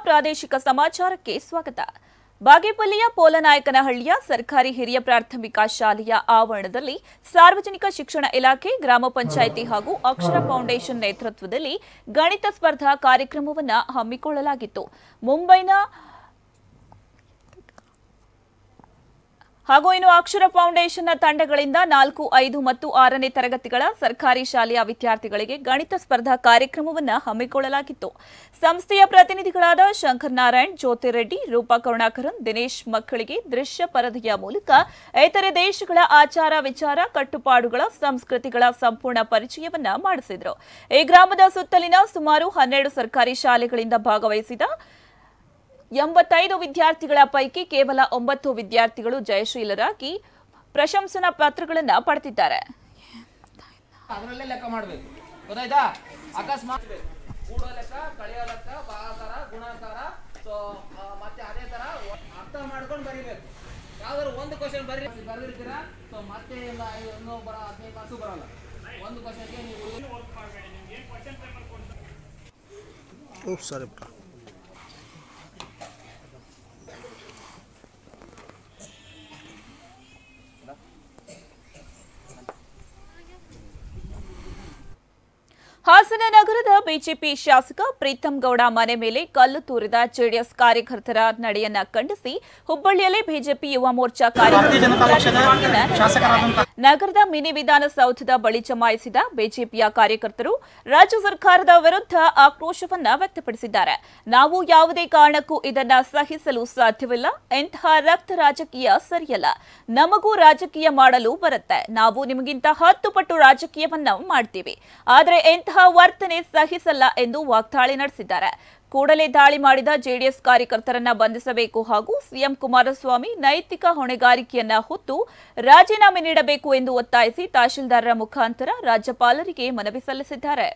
ಪ್ರಾದೇಶಿಕ ಸಮಾಚಾರಕ್ಕೆ ಸ್ವಾಗತ ಬಾಗೇಪಲ್ಲಿಯ ಪೋಲನಾಯಕನಹಳ್ಳಿಯ ಸರ್ಕಾರಿ ಹಿರಿಯ ಪ್ರಾಥಮಿಕ ಶಾಲೆಯ ಆವರಣದಲ್ಲಿ ಸಾರ್ವಜನಿಕ ಶಿಕ್ಷಣ ಇಲಾಖೆ ಗ್ರಾಮ ಪಂಚಾಯಿತಿ ಹಾಗೂ ಅಕ್ಷರ ಫೌಂಡೇಶನ್ ನೇತೃತ್ವದಲ್ಲಿ ಗಣಿತ ಸ್ಪರ್ಧಾ ಕಾರ್ಯಕ್ರಮವನ್ನು ಹಮ್ಮಿಕೊಳ್ಳಲಾಗಿತ್ತು ಮುಂಬೈನ ಹಾಗೂ ಇನ್ನು ಅಕ್ಷರ ಫೌಂಡೇಶನ್ನ ತಂಡಗಳಿಂದ ನಾಲ್ಕು ಐದು ಮತ್ತು ಆರನೇ ತರಗತಿಗಳ ಸರ್ಕಾರಿ ಶಾಲೆಯ ವಿದ್ಯಾರ್ಥಿಗಳಿಗೆ ಗಣಿತ ಸ್ಪರ್ಧಾ ಕಾರ್ಯಕ್ರಮವನ್ನು ಹಮ್ಮಿಕೊಳ್ಳಲಾಗಿತ್ತು ಸಂಸ್ಥೆಯ ಪ್ರತಿನಿಧಿಗಳಾದ ಶಂಕರ್ ನಾರಾಯಣ್ ಜ್ಯೋತಿರೆಡ್ಡಿ ರೂಪಾ ಕರುಣಾಕರನ್ ದಿನೇಶ್ ಮಕ್ಕಳಿಗೆ ದೃಶ್ಯ ಪರದೆಯ ಮೂಲಕ ಇತರೆ ದೇಶಗಳ ಆಚಾರ ವಿಚಾರ ಕಟ್ಟುಪಾಡುಗಳ ಸಂಸ್ಕೃತಿಗಳ ಸಂಪೂರ್ಣ ಪರಿಚಯವನ್ನ ಮಾಡಿಸಿದ್ರು ಈ ಗ್ರಾಮದ ಸುತ್ತಲಿನ ಸುಮಾರು ಹನ್ನೆರಡು ಸರ್ಕಾರಿ ಶಾಲೆಗಳಿಂದ ಭಾಗವಹಿಸಿದ ಎಂಬತ್ತೈದು ವಿದ್ಯಾರ್ಥಿಗಳ ಪೈಕಿ ಕೇವಲ ಒಂಬತ್ತು ವಿದ್ಯಾರ್ಥಿಗಳು ಜಯಶೀಲರಾಗಿ ಪ್ರಶಂಸನಾ ಪತ್ರಗಳನ್ನು ಪಡೆದಿದ್ದಾರೆ ಅದರಲ್ಲೇ ಲೆಕ್ಕ ಮಾಡಬೇಕು ಗೊತ್ತಾಯ್ತಾ ಅಕಸ್ಮಾತ್ ಕೂಡೋ ಲೆಕ್ಕ ಕಳೆಯೋ ಲೆಕ್ಕ ಭಾಗಾಕಾರ ಗುಣಾಕಾರ ಸೊ ಮತ್ತೆ ಅದೇ ತರ ಅರ್ಥ ಮಾಡ್ಕೊಂಡು ಬರಿಬೇಕು ಯಾವ್ದಾದ್ರು ಒಂದು ಕ್ವಶನ್ ಬರೀ ಬರೆದಿರ್ತೀರಾ ಸೊ ಮತ್ತೆ ಇಲ್ಲ ಐದು ಇನ್ನೂ ಬರ ಹದಿನೈದು ಮಾರ್ಕ್ಸು ಬರಲ್ಲ ಒಂದು ಕ್ವಶನ್ಗೆ ನೀವು ಹ್ಞೂ ಸರಿ ಬಿಡ ಹಾಸನ ನಗರದ ಬಿಜೆಪಿ ಶಾಸಕ ಪ್ರೀತಂ ಗೌಡ ಮನೆ ಮೇಲೆ ಕಲ್ಲು ತೂರಿದ ಜೆಡಿಎಸ್ ಕಾರ್ಯಕರ್ತರ ನಡೆಯನ್ನ ಖಂಡಿಸಿ ಹುಬ್ಬಳ್ಳಿಯಲ್ಲಿ ಬಿಜೆಪಿ ಯುವ ಮೋರ್ಚಾ ಕಾರ್ಯಕರ್ತರು ನಗರದ ಮಿನಿ ವಿಧಾನಸೌಧದ ಬಳಿ ಜಮಾಯಿಸಿದ ಬಿಜೆಪಿಯ ಕಾರ್ಯಕರ್ತರು ರಾಜ್ಯ ಸರ್ಕಾರದ ವಿರುದ್ಧ ಆಕ್ರೋಶವನ್ನ ವ್ಯಕ್ತಪಡಿಸಿದ್ದಾರೆ ನಾವು ಯಾವುದೇ ಕಾರಣಕ್ಕೂ ಇದನ್ನ ಸಹಿಸಲು ಸಾಧ್ಯವಿಲ್ಲ ಇಂತಹ ರಕ್ತ ರಾಜಕೀಯ ಸರಿಯಲ್ಲ ನಮಗೂ ರಾಜಕೀಯ ಮಾಡಲು ಬರುತ್ತೆ ನಾವು ನಿಮಗಿಂತ ಹತ್ತು ಪಟ್ಟು ರಾಜಕೀಯವನ್ನ ಮಾಡ್ತೀವಿ ಆದರೆ ಇಂತಹ ವರ್ತನೆ ಸಹಿಸಲ್ಲ ಎಂದು ವಾಗ್ದಾಳಿ ನಡೆಸಿದ್ದಾರೆ ಕೂಡಲೇ ದಾಳಿ ಮಾಡಿದ ಜೆಡಿಎಸ್ ಕಾರ್ಯಕರ್ತರನ್ನ ಬಂಧಿಸಬೇಕು ಹಾಗೂ ಸಿಎಂ ಕುಮಾರಸ್ವಾಮಿ ನೈತಿಕ ಹೊಣೆಗಾರಿಕೆಯನ್ನ ಹೊತ್ತು ರಾಜೀನಾಮೆ ನೀಡಬೇಕು ಎಂದು ಒತ್ತಾಯಿಸಿ ತಹಶೀಲ್ದಾರರ ಮುಖಾಂತರ ರಾಜ್ಯಪಾಲರಿಗೆ ಮನವಿ ಸಲ್ಲಿಸಿದ್ದಾರೆ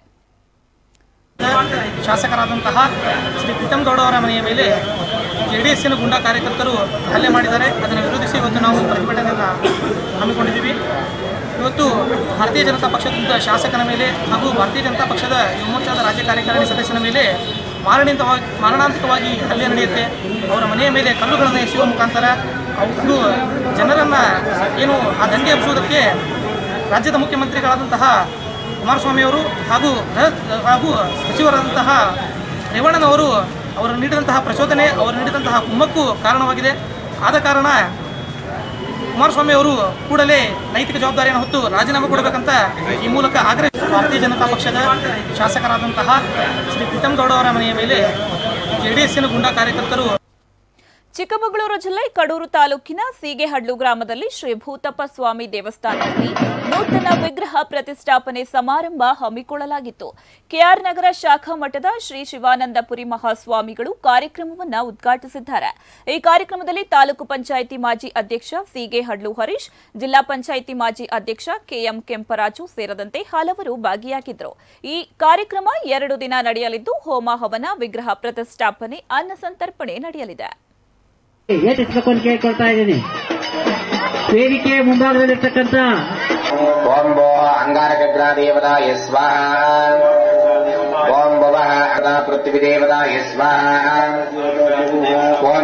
ಶಾಸಕರಾದಂತಹ ಶ್ರೀ ಪ್ರೀತಮ್ ಗೌಡ ಅವರ ಮನೆಯ ಮೇಲೆ ಜೆ ಡಿ ಎಸ್ಸಿನ ಗುಂಡಾ ಕಾರ್ಯಕರ್ತರು ಹಲ್ಲೆ ಮಾಡಿದ್ದಾರೆ ಅದನ್ನು ವಿರೋಧಿಸಿ ಇವತ್ತು ನಾವು ಪ್ರತಿಭಟನೆಯನ್ನು ಹಮ್ಮಿಕೊಂಡಿದ್ದೀವಿ ಇವತ್ತು ಭಾರತೀಯ ಜನತಾ ಪಕ್ಷದಿಂದ ಶಾಸಕನ ಮೇಲೆ ಹಾಗೂ ಭಾರತೀಯ ಜನತಾ ಪಕ್ಷದ ಯುವ ಮೋರ್ಚಾದ ರಾಜ್ಯ ಕಾರ್ಯಕಾರಿಣಿ ಸದಸ್ಯನ ಮೇಲೆ ಮಾರಣಾಂತಿಕವಾಗಿ ಮಾರಣಾಂತಿಕವಾಗಿ ಹಲ್ಲೆ ನಡೆಯುತ್ತೆ ಅವರ ಮನೆಯ ಮೇಲೆ ಕಲ್ಲುಗಳನ್ನು ಎಸೆಯುವ ಮುಖಾಂತರ ಅವರು ಜನರನ್ನು ಏನು ಆ ದಂಗೆ ಎಬ್ಬಿಸುವುದಕ್ಕೆ ರಾಜ್ಯದ ಮುಖ್ಯಮಂತ್ರಿಗಳಾದಂತಹ ಕುಮಾರಸ್ವಾಮಿಯವರು ಹಾಗೂ ಗೃಹ- ಹಾಗೂ ಸಚಿವರಾದಂತಹ ರೇವಣ್ಣನವರು ಅವರು ನೀಡಿದಂತಹ ಪ್ರಚೋದನೆ ಅವರು ನೀಡಿದಂತಹ ಕುಮ್ಮಕ್ಕು ಕಾರಣವಾಗಿದೆ ಆದ ಕಾರಣ ಕುಮಾರಸ್ವಾಮಿ ಅವರು ಕೂಡಲೇ ನೈತಿಕ ಜವಾಬ್ದಾರಿಯನ್ನು ಹೊತ್ತು ರಾಜೀನಾಮೆ ಕೊಡಬೇಕಂತ ಈ ಮೂಲಕ ಆಗ್ರಹ ಭಾರತೀಯ ಜನತಾ ಪಕ್ಷದ ಶಾಸಕರಾದಂತಹ ಶ್ರೀ ಪ್ರೀತಮ್ ಗೌಡ ಅವರ ಮನೆಯ ಮೇಲೆ ಜೆ ಡಿ ಎಸ್ಸಿನ ಗುಂಡಾ ಕಾರ್ಯಕರ್ತರು ಚಿಕ್ಕಮಗಳೂರು ಜಿಲ್ಲೆ ಕಡೂರು ತಾಲೂಕಿನ ಸೀಗೆಹಡ್ಲು ಗ್ರಾಮದಲ್ಲಿ ಶ್ರೀ ಭೂತಪ್ಪ ಸ್ವಾಮಿ ದೇವಸ್ಥಾನದಲ್ಲಿ ನೂತನ ವಿಗ್ರಹ ಪ್ರತಿಷ್ಠಾಪನೆ ಸಮಾರಂಭ ಹಮ್ಮಿಕೊಳ್ಳಲಾಗಿತ್ತು ಕೆಆರ್ ನಗರ ಶಾಖಾ ಮಠದ ಶ್ರೀ ಶಿವಾನಂದಪುರಿ ಮಹಾಸ್ವಾಮಿಗಳು ಕಾರ್ಯಕ್ರಮವನ್ನು ಉದ್ಘಾಟಿಸಿದ್ದಾರೆ ಈ ಕಾರ್ಯಕ್ರಮದಲ್ಲಿ ತಾಲೂಕು ಪಂಚಾಯಿತಿ ಮಾಜಿ ಅಧ್ಯಕ್ಷ ಸೀಗೆಹಡ್ಲು ಹರೀಶ್ ಜಿಲ್ಲಾ ಪಂಚಾಯಿತಿ ಮಾಜಿ ಅಧ್ಯಕ್ಷ ಕೆಎಂ ಕೆಂಪರಾಜು ಸೇರಿದಂತೆ ಹಲವರು ಭಾಗಿಯಾಗಿದ್ದರು ಈ ಕಾರ್ಯಕ್ರಮ ಎರಡು ದಿನ ನಡೆಯಲಿದ್ದು ಹೋಮ ಹವನ ವಿಗ್ರಹ ಪ್ರತಿಷ್ಠಾಪನೆ ಅನ್ನ ಸಂತರ್ಪಣೆ ನಡೆಯಲಿದೆ ಏಟಿಸ್ಬೇಕಂತ ಕೇಳ್ಕೊಳ್ತಾ ಇದ್ದೀನಿ ವೇದಿಕೆ ಮುಂಭಾಗದಲ್ಲಿರ್ತಕ್ಕಂಥ ಓಂ ಭೋ ಅಂಗಾರಕಗ್ರ ದೇವತಾಯ ಸ್ವಾಹ ಓಂ ಭವಃ ಅದ ಪೃಥ್ವಿ ದೇವತಾಯ ಸ್ವಾಹ ಓಂ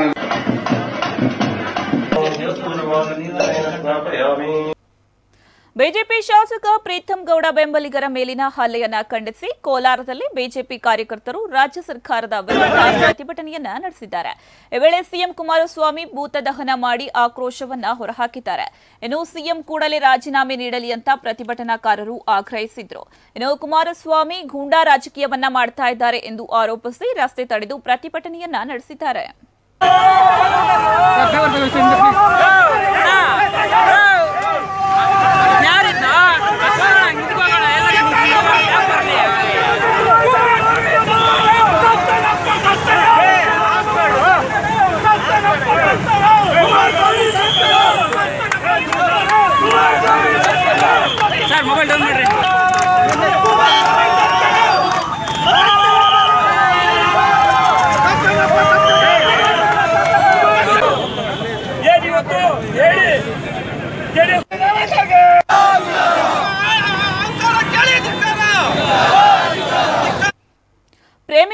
ಬಿಜೆಪಿ ಶಾಸಕ ಪ್ರೀತಂ ಗೌಡ ಬೆಂಬಲಿಗರ ಮೇಲಿನ ಹಲ್ಲೆಯನ್ನ ಖಂಡಿಸಿ ಕೋಲಾರದಲ್ಲಿ ಬಿಜೆಪಿ ಕಾರ್ಯಕರ್ತರು ರಾಜ್ಯ ಸರ್ಕಾರದ ವಿರುದ್ಧ ಪ್ರತಿಭಟನೆಯನ್ನ ನಡೆಸಿದ್ದಾರೆ ಈ ವೇಳೆ ಸಿಎಂ ಕುಮಾರಸ್ವಾಮಿ ಭೂತ ದಹನ ಮಾಡಿ ಆಕ್ರೋಶವನ್ನ ಹೊರಹಾಕಿದ್ದಾರೆ ಇನ್ನು ಸಿಎಂ ಕೂಡಲೇ ರಾಜೀನಾಮೆ ನೀಡಲಿ ಅಂತ ಪ್ರತಿಭಟನಾಕಾರರು ಆಗ್ರಹಿಸಿದ್ರು ಇನ್ನು ಕುಮಾರಸ್ವಾಮಿ ಗೂಂಡಾ ರಾಜಕೀಯವನ್ನ ಮಾಡ್ತಾ ಇದ್ದಾರೆ ಎಂದು ಆರೋಪಿಸಿ ರಸ್ತೆ ತಡೆದು ಪ್ರತಿಭಟನೆಯನ್ನ ನಡೆಸಿದ್ದಾರೆ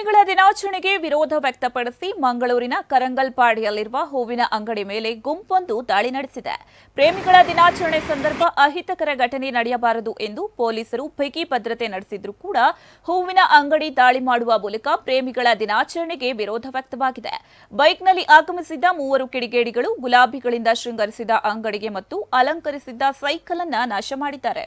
ಪ್ರೇಮಿಗಳ ದಿನಾಚರಣೆಗೆ ವಿರೋಧ ವ್ಯಕ್ತಪಡಿಸಿ ಮಂಗಳೂರಿನ ಕರಂಗಲ್ಪಾಡಿಯಲ್ಲಿರುವ ಹೂವಿನ ಅಂಗಡಿ ಮೇಲೆ ಗುಂಪೊಂದು ದಾಳಿ ನಡೆಸಿದೆ ಪ್ರೇಮಿಗಳ ದಿನಾಚರಣೆ ಸಂದರ್ಭ ಅಹಿತಕರ ಘಟನೆ ನಡೆಯಬಾರದು ಎಂದು ಪೊಲೀಸರು ಬಿಗಿ ಭದ್ರತೆ ನಡೆಸಿದ್ರೂ ಕೂಡ ಹೂವಿನ ಅಂಗಡಿ ದಾಳಿ ಮಾಡುವ ಮೂಲಕ ಪ್ರೇಮಿಗಳ ದಿನಾಚರಣೆಗೆ ವಿರೋಧ ವ್ಯಕ್ತವಾಗಿದೆ ಬೈಕ್ನಲ್ಲಿ ಆಗಮಿಸಿದ್ದ ಮೂವರು ಕಿಡಿಗೇಡಿಗಳು ಗುಲಾಬಿಗಳಿಂದ ಶೃಂಗರಿಸಿದ ಅಂಗಡಿಗೆ ಮತ್ತು ಅಲಂಕರಿಸಿದ್ದ ಸೈಕಲ್ ಅನ್ನ ನಾಶ ಮಾಡಿದ್ದಾರೆ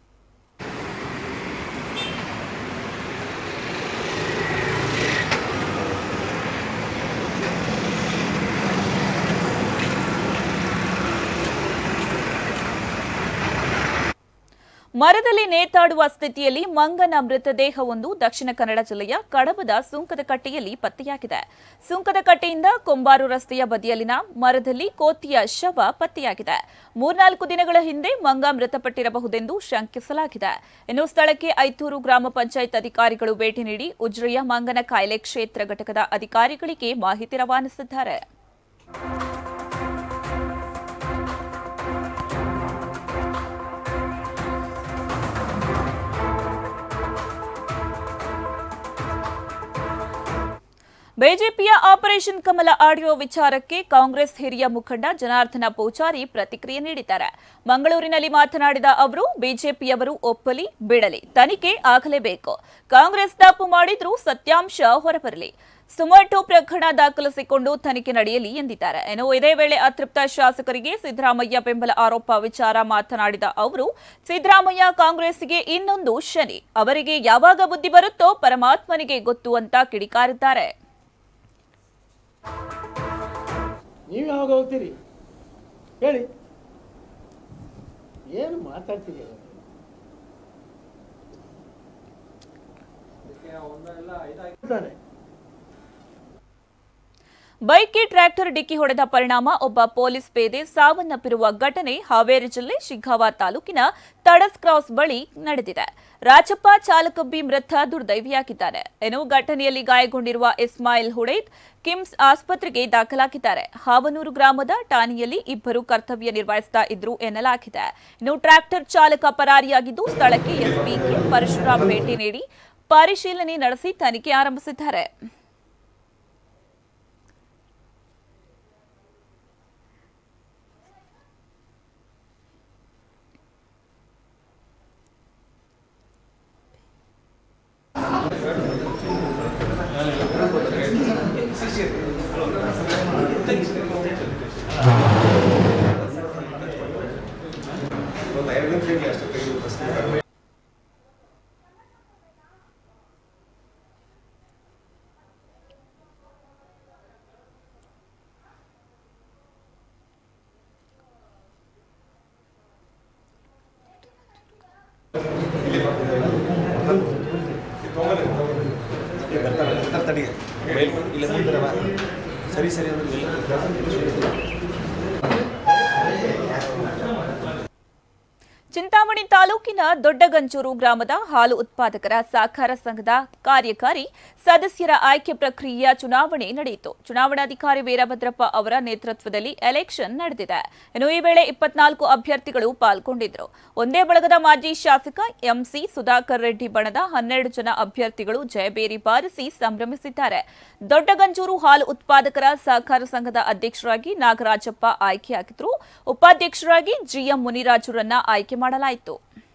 ಮರದಲ್ಲಿ ನೇತಾಡುವ ಸ್ಥಿತಿಯಲ್ಲಿ ಮಂಗನ ಮೃತದೇಹವೊಂದು ದಕ್ಷಿಣ ಕನ್ನಡ ಜಿಲ್ಲೆಯ ಕಡಬದ ಸುಂಕದಕಟ್ಟೆಯಲ್ಲಿ ಪತ್ತೆಯಾಗಿದೆ ಸುಂಕದಕಟ್ಟೆಯಿಂದ ಕೊಂಬಾರು ರಸ್ತೆಯ ಬದಿಯಲ್ಲಿನ ಮರದಲ್ಲಿ ಕೋತಿಯ ಶವ ಪತ್ತೆಯಾಗಿದೆ ಮೂರ್ನಾಲ್ಕು ದಿನಗಳ ಹಿಂದೆ ಮಂಗ ಮೃತಪಟ್ಟಿರಬಹುದೆಂದು ಶಂಕಿಸಲಾಗಿದೆ ಇನ್ನು ಸ್ಥಳಕ್ಕೆ ಐತೂರು ಗ್ರಾಮ ಪಂಚಾಯತ್ ಅಧಿಕಾರಿಗಳು ಭೇಟಿ ನೀಡಿ ಉಜ್ರೆಯ ಮಂಗನ ಕಾಯಿಲೆ ಕ್ಷೇತ್ರ ಘಟಕದ ಅಧಿಕಾರಿಗಳಿಗೆ ಮಾಹಿತಿ ರವಾನಿಸಿದ್ದಾರೆ ಬಿಜೆಪಿಯ ಆಪರೇಷನ್ ಕಮಲ ಆಡಿಯೋ ವಿಚಾರಕ್ಕೆ ಕಾಂಗ್ರೆಸ್ ಹಿರಿಯ ಮುಖಂಡ ಜನಾರ್ದನ ಪೂಜಾರಿ ಪ್ರತಿಕ್ರಿಯೆ ನೀಡಿದ್ದಾರೆ ಮಂಗಳೂರಿನಲ್ಲಿ ಮಾತನಾಡಿದ ಅವರು ಬಿಜೆಪಿಯವರು ಒಪ್ಪಲಿ ಬಿಡಲಿ ತನಿಖೆ ಆಗಲೇಬೇಕು ಕಾಂಗ್ರೆಸ್ ತಪ್ಪು ಮಾಡಿದ್ರೂ ಸತ್ಯಾಂಶ ಹೊರಬರಲಿ ಸುಮಟೋ ಪ್ರಕರಣ ದಾಖಲಿಸಿಕೊಂಡು ತನಿಖೆ ನಡೆಯಲಿ ಎಂದಿದ್ದಾರೆ ಇನ್ನು ಇದೇ ವೇಳೆ ಅತೃಪ್ತ ಶಾಸಕರಿಗೆ ಸಿದ್ದರಾಮಯ್ಯ ಬೆಂಬಲ ಆರೋಪ ವಿಚಾರ ಮಾತನಾಡಿದ ಅವರು ಸಿದ್ದರಾಮಯ್ಯ ಕಾಂಗ್ರೆಸ್ಗೆ ಇನ್ನೊಂದು ಶನಿ ಅವರಿಗೆ ಯಾವಾಗ ಬುದ್ಧಿ ಬರುತ್ತೋ ಪರಮಾತ್ಮನಿಗೆ ಗೊತ್ತು ಅಂತ ಕಿಡಿಕಾರಿದ್ದಾರೆ ನೀವು ಯಾವಾಗ ಹೋಗ್ತೀರಿ ಹೇಳಿ ಏನು ಮಾತಾಡ್ತೀರಿ ತಾನೆ ಬೈಕ್ಗೆ ಟ್ರ್ಯಾಕ್ಟರ್ ಡಿಕ್ಕಿ ಹೊಡೆದ ಪರಿಣಾಮ ಒಬ್ಬ ಪೊಲೀಸ್ ಪೇದೆ ಸಾವನ್ನಪ್ಪಿರುವ ಘಟನೆ ಹಾವೇರಿ ಜಿಲ್ಲೆ ಶಿಗ್ಗಾವ ತಾಲೂಕಿನ ತಡಸ್ ಕ್ರಾಸ್ ಬಳಿ ನಡೆದಿದೆ ರಾಜಪ್ಪ ಚಾಲಕಬ್ಬಿ ಮೃತ ದುರ್ದೈವಿಯಾಗಿದ್ದಾನೆ ಇನ್ನು ಘಟನೆಯಲ್ಲಿ ಗಾಯಗೊಂಡಿರುವ ಇಸ್ಮಾಯಿಲ್ ಹುಡೈದ್ ಕಿಮ್ಸ್ ಆಸ್ಪತ್ರೆಗೆ ದಾಖಲಾಗಿದ್ದಾರೆ ಹಾವನೂರು ಗ್ರಾಮದ ಠಾಣೆಯಲ್ಲಿ ಇಬ್ಬರು ಕರ್ತವ್ಯ ನಿರ್ವಹಿಸ್ತಾ ಇದ್ರು ಎನ್ನಲಾಗಿದೆ ಇನ್ನು ಟ್ರ್ಯಾಕ್ಟರ್ ಚಾಲಕ ಪರಾರಿಯಾಗಿದ್ದು ಸ್ಥಳಕ್ಕೆ ಎಸ್ಪಿ ಕೆ ಪರಶುರಾಮ್ ಭೇಟಿ ನೀಡಿ ಪರಿಶೀಲನೆ ನಡೆಸಿ ತನಿಖೆ ಆರಂಭಿಸಿದ್ದಾರೆ ಸರಿ ಸರಿ ಚಿಂತಾಮಣಿ ತಾಲೂಕಿನ ದೊಡ್ಡಗಂಚೂರು ಗ್ರಾಮದ ಹಾಲು ಉತ್ಪಾದಕರ ಸಹಕಾರ ಸಂಘದ ಕಾರ್ಯಕಾರಿ ಸದಸ್ಯರ ಆಯ್ಕೆ ಪ್ರಕ್ರಿಯೆಯ ಚುನಾವಣೆ ನಡೆಯಿತು ಚುನಾವಣಾಧಿಕಾರಿ ವೀರಭದ್ರಪ್ಪ ಅವರ ನೇತೃತ್ವದಲ್ಲಿ ಎಲೆಕ್ಷನ್ ನಡೆದಿದೆ ಇನ್ನು ಈ ವೇಳೆ ಇಪ್ಪತ್ನಾಲ್ಕು ಅಭ್ಯರ್ಥಿಗಳು ಪಾಲ್ಗೊಂಡಿದ್ದರು ಒಂದೇ ಬಳಗದ ಮಾಜಿ ಶಾಸಕ ಎಂಸಿ ಸುಧಾಕರ್ ರೆಡ್ಡಿ ಬಣದ ಹನ್ನೆರಡು ಜನ ಅಭ್ಯರ್ಥಿಗಳು ಜಯಬೇರಿ ಬಾರಿಸಿ ಸಂಭ್ರಮಿಸಿದ್ದಾರೆ ದೊಡ್ಡಗಂಜೂರು ಹಾಲು ಉತ್ಪಾದಕರ ಸಹಕಾರ ಸಂಘದ ಅಧ್ಯಕ್ಷರಾಗಿ ನಾಗರಾಜಪ್ಪ ಆಯ್ಕೆಯಾಗಿದ್ರು ಉಪಾಧ್ಯಕ್ಷರಾಗಿ ಜಿಎಂ ಮುನಿರಾಜುರನ್ನ ಆಯ್ಕೆ ಮಾಡಲಾಯಿತು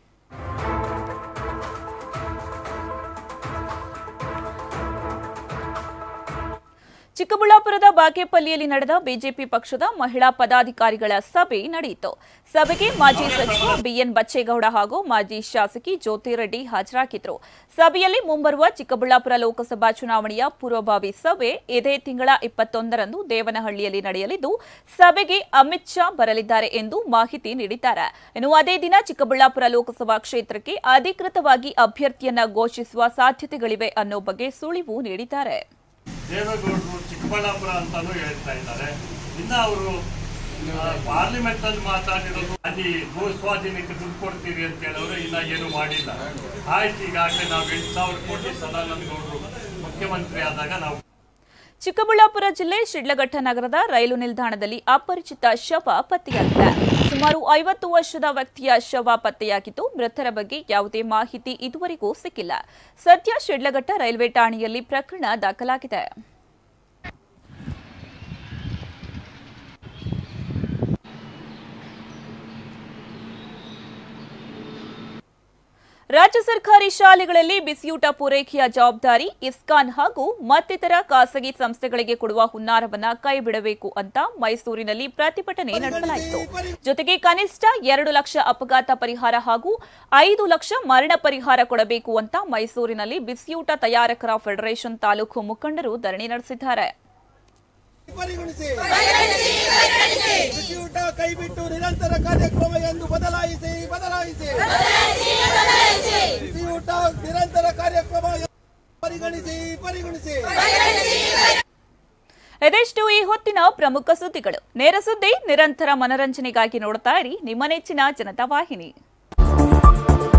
ಚಿಕ್ಕಬಳ್ಳಾಪುರದ ಬಾಗೇಪಲ್ಲಿಯಲ್ಲಿ ನಡೆದ ಬಿಜೆಪಿ ಪಕ್ಷದ ಮಹಿಳಾ ಪದಾಧಿಕಾರಿಗಳ ಸಭೆ ನಡೆಯಿತು ಸಭೆಗೆ ಮಾಜಿ ಸಚಿವ ಬಿಎನ್ ಬಚ್ಚೇಗೌಡ ಹಾಗೂ ಮಾಜಿ ಶಾಸಕಿ ಜ್ಯೋತಿ ರೆಡ್ಡಿ ಹಾಜರಾಗಿದ್ರು ಸಭೆಯಲ್ಲಿ ಮುಂಬರುವ ಚಿಕ್ಕಬಳ್ಳಾಪುರ ಲೋಕಸಭಾ ಚುನಾವಣೆಯ ಪೂರ್ವಭಾವಿ ಸಭೆ ಇದೇ ತಿಂಗಳ ಇಪ್ಪತ್ತೊಂದರಂದು ದೇವನಹಳ್ಳಿಯಲ್ಲಿ ನಡೆಯಲಿದ್ದು ಸಭೆಗೆ ಅಮಿತ್ ಶಾ ಬರಲಿದ್ದಾರೆ ಎಂದು ಮಾಹಿತಿ ನೀಡಿದ್ದಾರೆ ಇನ್ನು ಅದೇ ದಿನ ಚಿಕ್ಕಬಳ್ಳಾಪುರ ಲೋಕಸಭಾ ಕ್ಷೇತ್ರಕ್ಕೆ ಅಧಿಕೃತವಾಗಿ ಅಭ್ಯರ್ಥಿಯನ್ನ ಘೋಷಿಸುವ ಸಾಧ್ಯತೆಗಳಿವೆ ಅನ್ನೋ ಬಗ್ಗೆ ಸುಳಿವು ನೀಡಿದ್ದಾರೆ ದೇವೇಗೌಡರು ಚಿಕ್ಕಬಳ್ಳಾಪುರ ಅಂತಾನು ಹೇಳ್ತಾ ಇದ್ದಾರೆ ಇನ್ನ ಅವರು ಪಾರ್ಲಿಮೆಂಟ್ ಅಲ್ಲಿ ಮಾತಾಡಿರೋದು ಅಲ್ಲಿ ಭೂ ಸ್ವಾಧೀನಕ್ಕೆ ದುಡ್ಡು ಕೊಡ್ತೀರಿ ಅಂತ ಹೇಳೋರು ಇನ್ನ ಏನು ಮಾಡಿಲ್ಲ ಆಯ್ತು ಈಗಾಗಲೇ ನಾವು ಎಂಟು ಸಾವಿರ ಕೋಟಿ ಸದಾನಂದ ಗೌಡರು ಮುಖ್ಯಮಂತ್ರಿ ಆದಾಗ ನಾವು ಚಿಕ್ಕಬಳ್ಳಾಪುರ ಜಿಲ್ಲೆ ಶಿಡ್ಲಘಟ್ಟ ನಗರದ ರೈಲು ನಿಲ್ದಾಣದಲ್ಲಿ ಅಪರಿಚಿತ ಶವ ಪತ್ತೆಯಾಗಿದೆ ಸುಮಾರು ಐವತ್ತು ವರ್ಷದ ವ್ಯಕ್ತಿಯ ಶವ ಪತ್ತೆಯಾಗಿದ್ದು ಮೃತರ ಬಗ್ಗೆ ಯಾವುದೇ ಮಾಹಿತಿ ಇದುವರೆಗೂ ಸಿಕ್ಕಿಲ್ಲ ಸದ್ಯ ಶಿಡ್ಲಘಟ್ಟ ರೈಲ್ವೆ ಠಾಣೆಯಲ್ಲಿ ಪ್ರಕರಣ ದಾಖಲಾಗಿದೆ ರಾಜ್ಯ ಸರ್ಕಾರಿ ಶಾಲೆಗಳಲ್ಲಿ ಬಿಸಿಯೂಟ ಪೂರೈಕೆಯ ಜವಾಬ್ದಾರಿ ಇಸ್ಕಾನ್ ಹಾಗೂ ಮತ್ತಿತರ ಖಾಸಗಿ ಸಂಸ್ಥೆಗಳಿಗೆ ಕೊಡುವ ಹುನ್ನಾರವನ್ನ ಕೈಬಿಡಬೇಕು ಅಂತ ಮೈಸೂರಿನಲ್ಲಿ ಪ್ರತಿಭಟನೆ ನಡೆಸಲಾಯಿತು ಜೊತೆಗೆ ಕನಿಷ್ಠ ಎರಡು ಲಕ್ಷ ಅಪಘಾತ ಪರಿಹಾರ ಹಾಗೂ ಐದು ಲಕ್ಷ ಮರಣ ಪರಿಹಾರ ಕೊಡಬೇಕು ಅಂತ ಮೈಸೂರಿನಲ್ಲಿ ಬಿಸಿಯೂಟ ತಯಾರಕರ ಫೆಡರೇಷನ್ ತಾಲೂಕು ಮುಖಂಡರು ಧರಣಿ ನಡೆಸಿದ್ದಾರೆ ಪರಿಗಣಿಸಿ ಬಿಸಿಯೂಟ ಕೈಬಿಟ್ಟು ನಿರಂತರ ಕಾರ್ಯಕ್ರಮ ಎಂದು ಬದಲಾಯಿಸಿ ಬದಲಾಯಿಸಿ ಬಿಸಿಯೂಟ ನಿರಂತರ ಕಾರ್ಯಕ್ರಮ ಎಂದು ಪರಿಗಣಿಸಿ ಪರಿಗಣಿಸಿ ಇದೆಷ್ಟು ಈ ಹೊತ್ತಿನ ಪ್ರಮುಖ ಸುದ್ದಿಗಳು ನೇರ ಸುದ್ದಿ ನಿರಂತರ ಮನರಂಜನೆಗಾಗಿ ನೋಡ್ತಾ ಇರಿ ನಿಮ್ಮ ನೆಚ್ಚಿನ ಜನತಾ ವಾಹಿನಿ